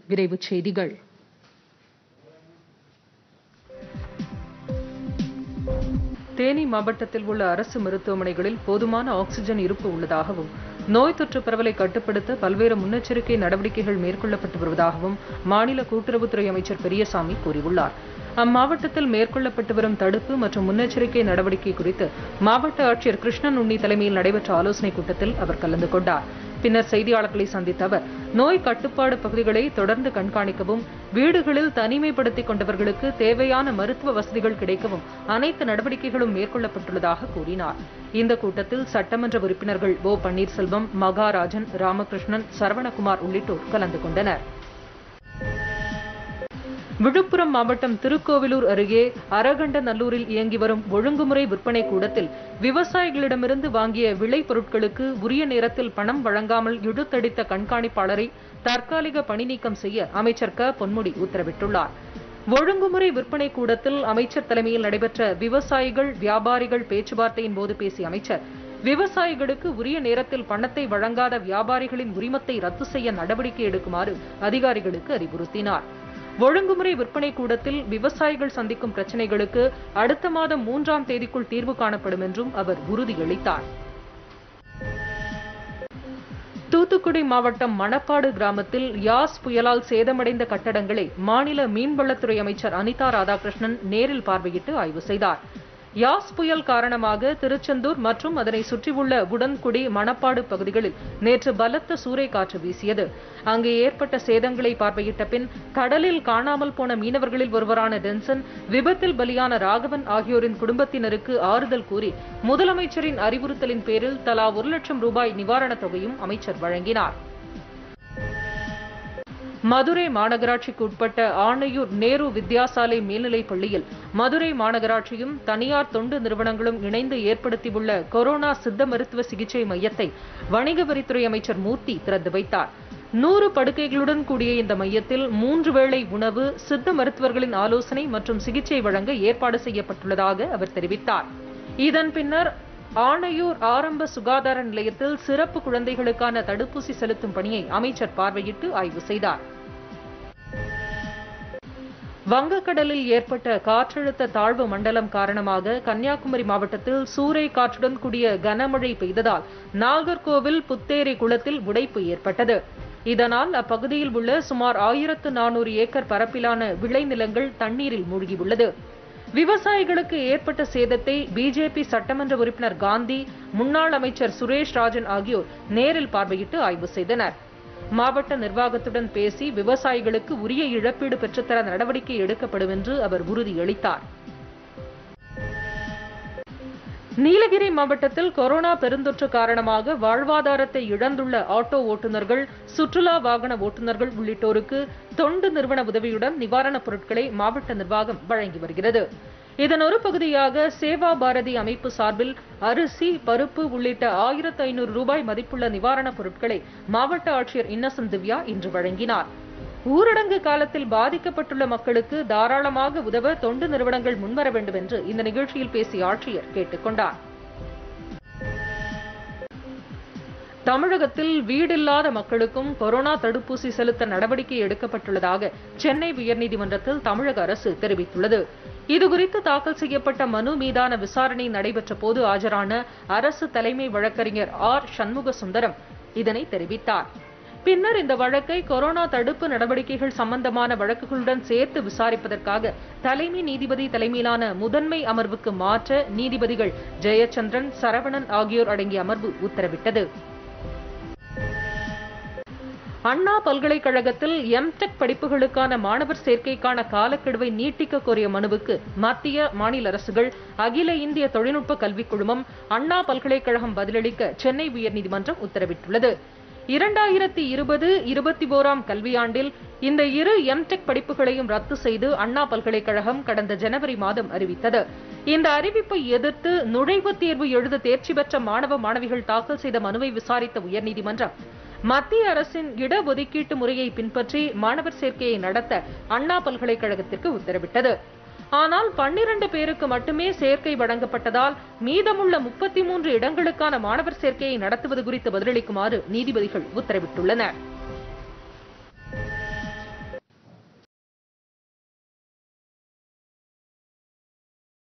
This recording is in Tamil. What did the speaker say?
விரைவுச் செய்திகள் தேனி மாவட்டத்தில் உள்ள அரசு மருத்துவமனைகளில் போதுமான ஆக்ஸிஜன் இருப்பு உள்ளதாகவும் நோய் தொற்று பரவலை கட்டுப்படுத்த பல்வேறு முன்னெச்சரிக்கை நடவடிக்கைகள் மேற்கொள்ளப்பட்டு வருவதாகவும் மாநில கூட்டுறவுத்துறை அமைச்சர் பெரியசாமி கூறியுள்ளார் அம்மாவட்டத்தில் மேற்கொள்ளப்பட்டு வரும் தடுப்பு மற்றும் முன்னெச்சரிக்கை நடவடிக்கை குறித்து மாவட்ட ஆட்சியர் கிருஷ்ணன் உண்ணி தலைமையில் நடைபெற்ற ஆலோசனைக் கூட்டத்தில் அவர் கலந்து கொண்டார் பின்னர் செய்தியாளர்களை சந்தித்த அவர் நோய் கட்டுப்பாடு பகுதிகளை தொடர்ந்து கண்காணிக்கவும் வீடுகளில் தனிமைப்படுத்திக் கொண்டவர்களுக்கு தேவையான மருத்துவ வசதிகள் கிடைக்கவும் அனைத்து நடவடிக்கைகளும் மேற்கொள்ளப்பட்டுள்ளதாக கூறினார் இந்த கூட்டத்தில் சட்டமன்ற உறுப்பினர்கள் ஓ பன்னீர்செல்வம் மகாராஜன் ராமகிருஷ்ணன் சரவணகுமார் உள்ளிட்டோர் கலந்து கொண்டனர் விழுப்புரம் மாவட்டம் திருக்கோவிலூர் அருகே அரகண்டநல்லூரில் இயங்கி வரும் ஒழுங்குமுறை விற்பனை கூடத்தில் விவசாயிகளிடமிருந்து வாங்கிய விளை பொருட்களுக்கு உரிய நேரத்தில் பணம் வழங்காமல் இழுத்தடித்த கண்காணிப்பாளரை தற்காலிக பணி நீக்கம் செய்ய அமைச்சர் க பொன்முடி உத்தரவிட்டுள்ளார் ஒழுங்குமுறை விற்பனை கூடத்தில் அமைச்சர் தலைமையில் நடைபெற்ற விவசாயிகள் வியாபாரிகள் பேச்சுவார்த்தையின் போது பேசிய அமைச்சர் விவசாயிகளுக்கு உரிய நேரத்தில் பணத்தை வழங்காத வியாபாரிகளின் உரிமத்தை ரத்து செய்ய நடவடிக்கை எடுக்குமாறு அதிகாரிகளுக்கு அறிவுறுத்தினார் ஒழுங்குமுறை விற்பனை கூடத்தில் விவசாயிகள் சந்திக்கும் பிரச்சினைகளுக்கு அடுத்த மாதம் மூன்றாம் தேதிக்குள் தீர்வு காணப்படும் என்றும் அவர் உறுதியளித்தார் தூத்துக்குடி மாவட்டம் மணப்பாடு கிராமத்தில் யாஸ் புயலால் சேதமடைந்த கட்டடங்களை மாநில மீன்வளத்துறை அமைச்சர் அனிதா ராதாகிருஷ்ணன் நேரில் பார்வையிட்டு ஆய்வு செய்தார் யாஸ் புயல் காரணமாக திருச்செந்தூர் மற்றும் அதனை சுற்றியுள்ள உடன்குடி மணப்பாடு பகுதிகளில் நேற்று பலத்த சூறைக்காற்று வீசியது அங்கு ஏற்பட்ட சேதங்களை பார்வையிட்ட பின் கடலில் காணாமல் போன மீனவர்களில் ஒருவரான டென்சன் விபத்தில் பலியான ராகவன் ஆகியோரின் குடும்பத்தினருக்கு ஆறுதல் கூறி முதலமைச்சரின் அறிவுறுத்தலின் பேரில் தலா ஒரு லட்சம் ரூபாய் நிவாரணத் தொகையும் அமைச்சர் வழங்கினார் மதுரை மாநகராட்சிக்கு உட்பட்ட ஆணையூர் நேரு வித்யாசாலை மேல்நிலைப் பள்ளியில் மதுரை மாநகராட்சியும் தனியார் தொண்டு நிறுவனங்களும் இணைந்து ஏற்படுத்தியுள்ள கொரோனா சித்த மருத்துவ சிகிச்சை மையத்தை வணிக வரித்துறை அமைச்சர் மூர்த்தி திறந்து வைத்தார் நூறு படுக்கைகளுடன் கூடிய இந்த மையத்தில் மூன்று வேளை உணவு சித்த மருத்துவர்களின் ஆலோசனை மற்றும் சிகிச்சை வழங்க ஏற்பாடு செய்யப்பட்டுள்ளதாக அவர் தெரிவித்தார் இதன் பின்னர் ஆணையூர் ஆரம்ப சுகாதார நிலையத்தில் சிறப்பு குழந்தைகளுக்கான தடுப்பூசி செலுத்தும் பணியை அமைச்சர் பார்வையிட்டு ஆய்வு செய்தார் வங்கக்கடலில் ஏற்பட்ட காற்றழுத்த தாழ்வு மண்டலம் காரணமாக கன்னியாகுமரி மாவட்டத்தில் சூறை காற்றுடன் கூடிய கனமழை பெய்ததால் நாகர்கோவில் புத்தேரி குளத்தில் உடைப்பு ஏற்பட்டது இதனால் அப்பகுதியில் உள்ள சுமார் ஆயிரத்து நானூறு ஏக்கர் பரப்பிலான விளைநிலங்கள் தண்ணீரில் மூழ்கியுள்ளது விவசாயிகளுக்கு ஏற்பட்ட சேதத்தை பிஜேபி சட்டமன்ற உறுப்பினர் காந்தி முன்னாள் அமைச்சர் சுரேஷ் ராஜன் ஆகியோர் நேரில் பார்வையிட்டு ஆய்வு செய்தனர் மாவட்ட நிர்வாகத்துடன் பேசி விவசாயிகளுக்கு உரிய இழப்பீடு பெற்றுத்தர நடவடிக்கை எடுக்கப்படும் என்று அவர் உறுதியளித்தார் நீலகிரி மாவட்டத்தில் கொரோனா பெருந்தொற்று காரணமாக வாழ்வாதாரத்தை இழந்துள்ள ஆட்டோ ஓட்டுநர்கள் சுற்றுலா வாகன ஓட்டுநர்கள் உள்ளிட்டோருக்கு தொண்டு நிறுவன உதவியுடன் நிவாரணப் பொருட்களை மாவட்ட நிர்வாகம் வழங்கி வருகிறது இதன் ஒரு பகுதியாக சேவா பாரதி அமைப்பு சார்பில் அரிசி பருப்பு உள்ளிட்ட ஆயிரத்து ஐநூறு ரூபாய் மதிப்புள்ள நிவாரணப் பொருட்களை மாவட்ட ஆட்சியர் இன்னசென்ட் திவ்யா இன்று வழங்கினார் ஊரடங்கு காலத்தில் பாதிக்கப்பட்டுள்ள மக்களுக்கு தாராளமாக உதவ தொண்டு நிறுவனங்கள் முன்வர வேண்டும் என்று இந்த நிகழ்ச்சியில் பேசிய ஆட்சியர் கேட்டுக்கொண்டார் தமிழகத்தில் வீடில்லாத மக்களுக்கும் கொரோனா தடுப்பூசி செலுத்த நடவடிக்கை எடுக்கப்பட்டுள்ளதாக சென்னை உயர்நீதிமன்றத்தில் தமிழக அரசு தெரிவித்துள்ளது இதுகுறித்து தாக்கல் செய்யப்பட்ட மனு மீதான விசாரணை நடைபெற்ற போது ஆஜரான அரசு தலைமை வழக்கறிஞர் ஆர் சண்முக சுந்தரம் இதனை தெரிவித்தார் பின்னர் இந்த வழக்கை கொரோனா தடுப்பு நடவடிக்கைகள் சம்பந்தமான வழக்குகளுடன் சேர்த்து விசாரிப்பதற்காக தலைமை நீதிபதி தலைமையிலான முதன்மை அமர்வுக்கு மாற்ற நீதிபதிகள் ஜெயச்சந்திரன் சரவணன் ஆகியோர் அடங்கிய அமர்வு உத்தரவிட்டது அண்ணா பல்கலைக்கழகத்தில் எம்டெக் படிப்புகளுக்கான மாணவர் சேர்க்கைக்கான காலக்கெடுவை நீட்டிக்க கோரிய மனுவுக்கு மத்திய மாநில அரசுகள் அகில இந்திய தொழில்நுட்ப கல்விக் குழுமம் அண்ணா பல்கலைக்கழகம் பதிலளிக்க சென்னை உயர்நீதிமன்றம் உத்தரவிட்டுள்ளது இரண்டாயிரத்தி இருபது இருபத்தி ஓராம் கல்வியாண்டில் இந்த இரு எம்டெக் படிப்புகளையும் ரத்து செய்து அண்ணா பல்கலைக்கழகம் கடந்த ஜனவரி மாதம் அறிவித்தது இந்த அறிவிப்பை எதிர்த்து நுழைவுத் தேர்வு எழுத தேர்ச்சி பெற்ற மாணவ மாணவிகள் தாக்கல் செய்த மனுவை விசாரித்த உயர்நீதிமன்றம் மத்திய அரசின் இடஒதுக்கீட்டு முறையை பின்பற்றி மாணவர் சேர்க்கையை நடத்த அண்ணா பல்கலைக்கழகத்திற்கு உத்தரவிட்டது ஆனால் பன்னிரண்டு பேருக்கு மட்டுமே சேர்க்கை வழங்கப்பட்டதால் மீதமுள்ள முப்பத்தி மூன்று இடங்களுக்கான மாணவர் சேர்க்கையை நடத்துவது குறித்து பதிலளிக்குமாறு நீதிபதிகள் உத்தரவிட்டுள்ளனர்